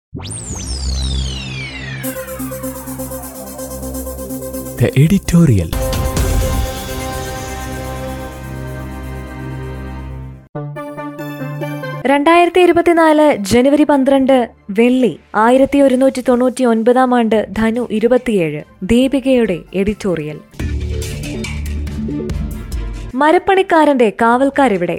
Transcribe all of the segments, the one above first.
The editorial. രണ്ടായിരത്തി ഇരുപത്തിനാല് ജനുവരി പന്ത്രണ്ട് വെള്ളി ആയിരത്തി ഒരുന്നൂറ്റി തൊണ്ണൂറ്റി ഒൻപതാം ആണ്ട് ധനു ഇരുപത്തിയേഴ് ദീപികയുടെ എഡിറ്റോറിയൽ മരപ്പണിക്കാരന്റെ കാവൽക്കാരിവിടെ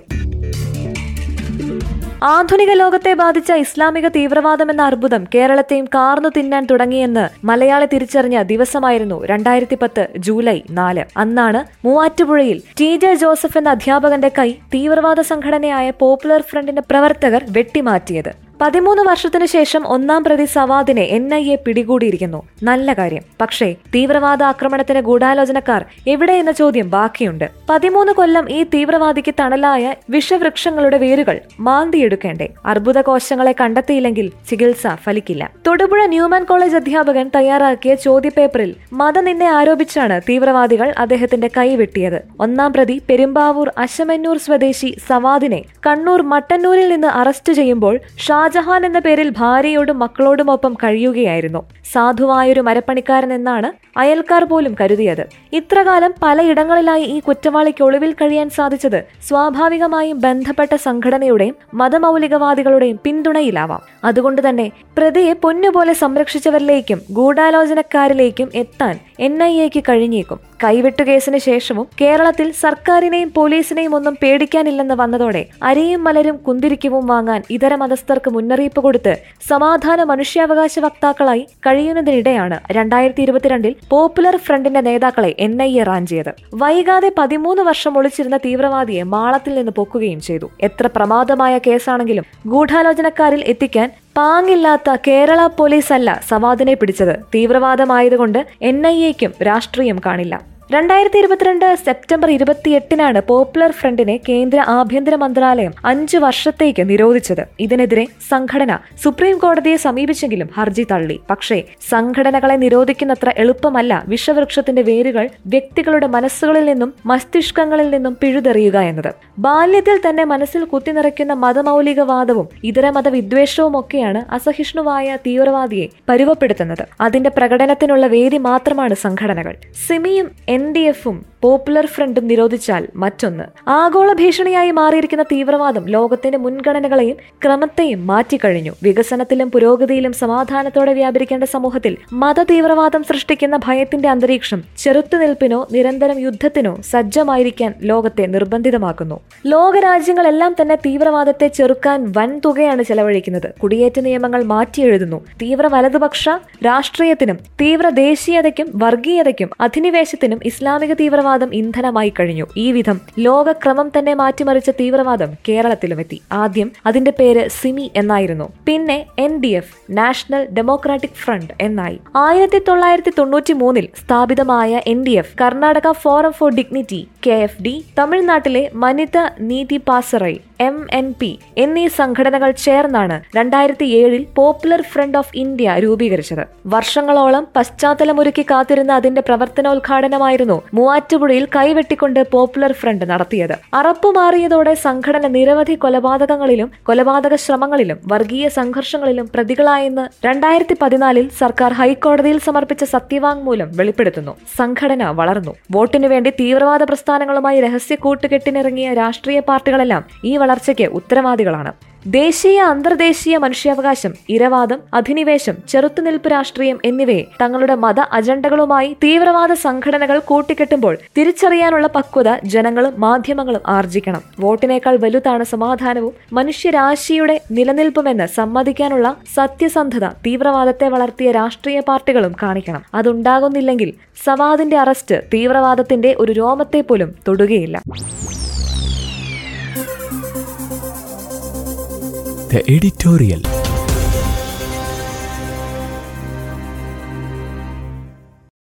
ആധുനിക ലോകത്തെ ബാധിച്ച ഇസ്ലാമിക തീവ്രവാദം എന്ന അർബുദം കേരളത്തെയും കാർന്നു തിന്നാൻ തുടങ്ങിയെന്ന് മലയാളി തിരിച്ചറിഞ്ഞ ദിവസമായിരുന്നു രണ്ടായിരത്തി പത്ത് ജൂലൈ നാല് അന്നാണ് മൂവാറ്റുപുഴയിൽ ടി ജെ ജോസഫ് എന്ന അധ്യാപകന്റെ കൈ തീവ്രവാദ സംഘടനയായ പോപ്പുലർ ഫ്രണ്ടിന്റെ പ്രവർത്തകർ വെട്ടിമാറ്റിയത് പതിമൂന്ന് വർഷത്തിനു ശേഷം ഒന്നാം പ്രതി സവാദിനെ എൻ ഐ എ പിടികൂടിയിരിക്കുന്നു നല്ല കാര്യം പക്ഷേ തീവ്രവാദ ആക്രമണത്തിന് ഗൂഢാലോചനക്കാർ എവിടെ എന്ന ചോദ്യം ബാക്കിയുണ്ട് പതിമൂന്ന് കൊല്ലം ഈ തീവ്രവാദിക്ക് തണലായ വിഷവൃക്ഷങ്ങളുടെ വേരുകൾ മാന്തിയെടുക്കേണ്ടേ അർബുദ കോശങ്ങളെ കണ്ടെത്തിയില്ലെങ്കിൽ ചികിത്സ ഫലിക്കില്ല തൊടുപുഴ ന്യൂമാൻ കോളേജ് അധ്യാപകൻ തയ്യാറാക്കിയ ചോദ്യപേപ്പറിൽ മതനിന്നെ ആരോപിച്ചാണ് തീവ്രവാദികൾ അദ്ദേഹത്തിന്റെ കൈ വെട്ടിയത് ഒന്നാം പ്രതി പെരുമ്പാവൂർ അശമന്നൂർ സ്വദേശി സവാദിനെ കണ്ണൂർ മട്ടന്നൂരിൽ നിന്ന് അറസ്റ്റ് ചെയ്യുമ്പോൾ ഷാജഹാൻ എന്ന പേരിൽ ഭാര്യയോടും മക്കളോടുമൊപ്പം കഴിയുകയായിരുന്നു സാധുവായൊരു മരപ്പണിക്കാരൻ എന്നാണ് അയൽക്കാർ പോലും കരുതിയത് ഇത്രകാലം പലയിടങ്ങളിലായി ഈ കുറ്റവാളിക്ക് ഒളിവിൽ കഴിയാൻ സാധിച്ചത് സ്വാഭാവികമായും ബന്ധപ്പെട്ട സംഘടനയുടെയും മതമൗലികവാദികളുടെയും പിന്തുണയിലാവാം അതുകൊണ്ട് തന്നെ പ്രതിയെ പൊന്നുപോലെ സംരക്ഷിച്ചവരിലേക്കും ഗൂഢാലോചനക്കാരിലേക്കും എത്താൻ എൻ ഐ എക്ക് കഴിഞ്ഞേക്കും കൈവെട്ടു കേസിന് ശേഷവും കേരളത്തിൽ സർക്കാരിനെയും പോലീസിനെയും ഒന്നും പേടിക്കാനില്ലെന്ന് വന്നതോടെ അരിയും മലരും കുന്തിരിക്കവും വാങ്ങാൻ ഇതര മതസ്ഥർക്ക് മുന്നറിയിപ്പ് കൊടുത്ത് സമാധാന മനുഷ്യാവകാശ വക്താക്കളായി കഴിയുന്നതിനിടെയാണ് രണ്ടായിരത്തി ഇരുപത്തിരണ്ടിൽ പോപ്പുലർ ഫ്രണ്ടിന്റെ നേതാക്കളെ എൻ ഐ എ റാഞ്ചിയത് വൈകാതെ പതിമൂന്ന് വർഷം ഒളിച്ചിരുന്ന തീവ്രവാദിയെ മാളത്തിൽ നിന്ന് പൊക്കുകയും ചെയ്തു എത്ര പ്രമാദമായ കേസാണെങ്കിലും ഗൂഢാലോചനക്കാരിൽ എത്തിക്കാൻ പാങ്ങില്ലാത്ത കേരള പോലീസ് അല്ല സവാദിനെ പിടിച്ചത് തീവ്രവാദമായതുകൊണ്ട് എൻ ഐ എക്കും രാഷ്ട്രീയം കാണില്ല രണ്ടായിരത്തി ഇരുപത്തിരണ്ട് സെപ്റ്റംബർ ഇരുപത്തിയെട്ടിനാണ് പോപ്പുലർ ഫ്രണ്ടിനെ കേന്ദ്ര ആഭ്യന്തര മന്ത്രാലയം അഞ്ചു വർഷത്തേക്ക് നിരോധിച്ചത് ഇതിനെതിരെ സംഘടന സുപ്രീം കോടതിയെ സമീപിച്ചെങ്കിലും ഹർജി തള്ളി പക്ഷേ സംഘടനകളെ നിരോധിക്കുന്നത്ര എളുപ്പമല്ല വിഷവൃക്ഷത്തിന്റെ വേരുകൾ വ്യക്തികളുടെ മനസ്സുകളിൽ നിന്നും മസ്തിഷ്കങ്ങളിൽ നിന്നും പിഴുതെറിയുക എന്നത് ബാല്യത്തിൽ തന്നെ മനസ്സിൽ കുത്തിനിറയ്ക്കുന്ന മതമൗലികവാദവും ഇതര മതവിദ്വേഷവും ഒക്കെയാണ് അസഹിഷ്ണുവായ തീവ്രവാദിയെ പരുവപ്പെടുത്തുന്നത് അതിന്റെ പ്രകടനത്തിനുള്ള വേദി മാത്രമാണ് സംഘടനകൾ സിമിയും എൻ ഡി എഫും പോപ്പുലർ ഫ്രണ്ടും നിരോധിച്ചാൽ മറ്റൊന്ന് ആഗോള ഭീഷണിയായി മാറിയിരിക്കുന്ന തീവ്രവാദം ലോകത്തിന്റെ മുൻഗണനകളെയും ക്രമത്തെയും മാറ്റിക്കഴിഞ്ഞു വികസനത്തിലും പുരോഗതിയിലും സമാധാനത്തോടെ വ്യാപരിക്കേണ്ട സമൂഹത്തിൽ മത തീവ്രവാദം സൃഷ്ടിക്കുന്ന ഭയത്തിന്റെ അന്തരീക്ഷം ചെറുത്തുനിൽപ്പിനോ നിരന്തരം യുദ്ധത്തിനോ സജ്ജമായിരിക്കാൻ ലോകത്തെ നിർബന്ധിതമാക്കുന്നു ലോകരാജ്യങ്ങളെല്ലാം തന്നെ തീവ്രവാദത്തെ ചെറുക്കാൻ വൻ തുകയാണ് ചെലവഴിക്കുന്നത് കുടിയേറ്റ നിയമങ്ങൾ മാറ്റിയെഴുതുന്നു തീവ്ര വലതുപക്ഷ രാഷ്ട്രീയത്തിനും തീവ്ര ദേശീയതയ്ക്കും വർഗീയതയ്ക്കും അധിനിവേശത്തിനും ഇസ്ലാമിക തീവ്രവാദം ഇന്ധനമായി കഴിഞ്ഞു ഈ വിധം ലോകക്രമം തന്നെ മാറ്റിമറിച്ച തീവ്രവാദം കേരളത്തിലുമെത്തി ആദ്യം അതിന്റെ പേര് സിമി എന്നായിരുന്നു പിന്നെ N D F National Democratic Front എന്നായി ആയിരത്തി തൊള്ളായിരത്തി തൊണ്ണൂറ്റി മൂന്നിൽ സ്ഥാപിതമായ N D F Karnataka Forum for Dignity K F D തമിഴ്നാട്ടിലെ മനിത നീതി പാസറൈ എം എൻ പി എന്നീ സംഘടനകൾ ചേർന്നാണ് രണ്ടായിരത്തി ഏഴിൽ പോപ്പുലർ ഫ്രണ്ട് ഓഫ് ഇന്ത്യ രൂപീകരിച്ചത് വർഷങ്ങളോളം പശ്ചാത്തലമൊരുക്കി കാത്തിരുന്ന അതിന്റെ പ്രവർത്തനോദ്ഘാടനമായിരുന്നു മൂവാറ്റുപുഴയിൽ കൈവെട്ടിക്കൊണ്ട് പോപ്പുലർ ഫ്രണ്ട് നടത്തിയത് അറപ്പുമാറിയതോടെ സംഘടന നിരവധി കൊലപാതകങ്ങളിലും കൊലപാതക ശ്രമങ്ങളിലും വർഗീയ സംഘർഷങ്ങളിലും പ്രതികളായെന്ന് രണ്ടായിരത്തി പതിനാലിൽ സർക്കാർ ഹൈക്കോടതിയിൽ സമർപ്പിച്ച സത്യവാങ്മൂലം വെളിപ്പെടുത്തുന്നു സംഘടന വളർന്നു വോട്ടിനു വേണ്ടി തീവ്രവാദ പ്രസ്ഥാനങ്ങളുമായി രഹസ്യ കൂട്ടുകെട്ടിനിറങ്ങിയ രാഷ്ട്രീയ പാർട്ടികളെല്ലാം ഈ വളർച്ചയ്ക്ക് ഉത്തരവാദികളാണ് ദേശീയ അന്തർദേശീയ മനുഷ്യാവകാശം ഇരവാദം അധിനിവേശം ചെറുത്തുനിൽപ്പ് രാഷ്ട്രീയം എന്നിവയെ തങ്ങളുടെ മത അജണ്ടകളുമായി തീവ്രവാദ സംഘടനകൾ കൂട്ടിക്കെട്ടുമ്പോൾ തിരിച്ചറിയാനുള്ള പക്വത ജനങ്ങളും മാധ്യമങ്ങളും ആർജിക്കണം വോട്ടിനേക്കാൾ വലുതാണ് സമാധാനവും മനുഷ്യരാശിയുടെ നിലനിൽപ്പുമെന്ന് സമ്മതിക്കാനുള്ള സത്യസന്ധത തീവ്രവാദത്തെ വളർത്തിയ രാഷ്ട്രീയ പാർട്ടികളും കാണിക്കണം അതുണ്ടാകുന്നില്ലെങ്കിൽ സവാദിന്റെ അറസ്റ്റ് തീവ്രവാദത്തിന്റെ ഒരു രോമത്തെ പോലും തൊടുകയില്ല The editorial.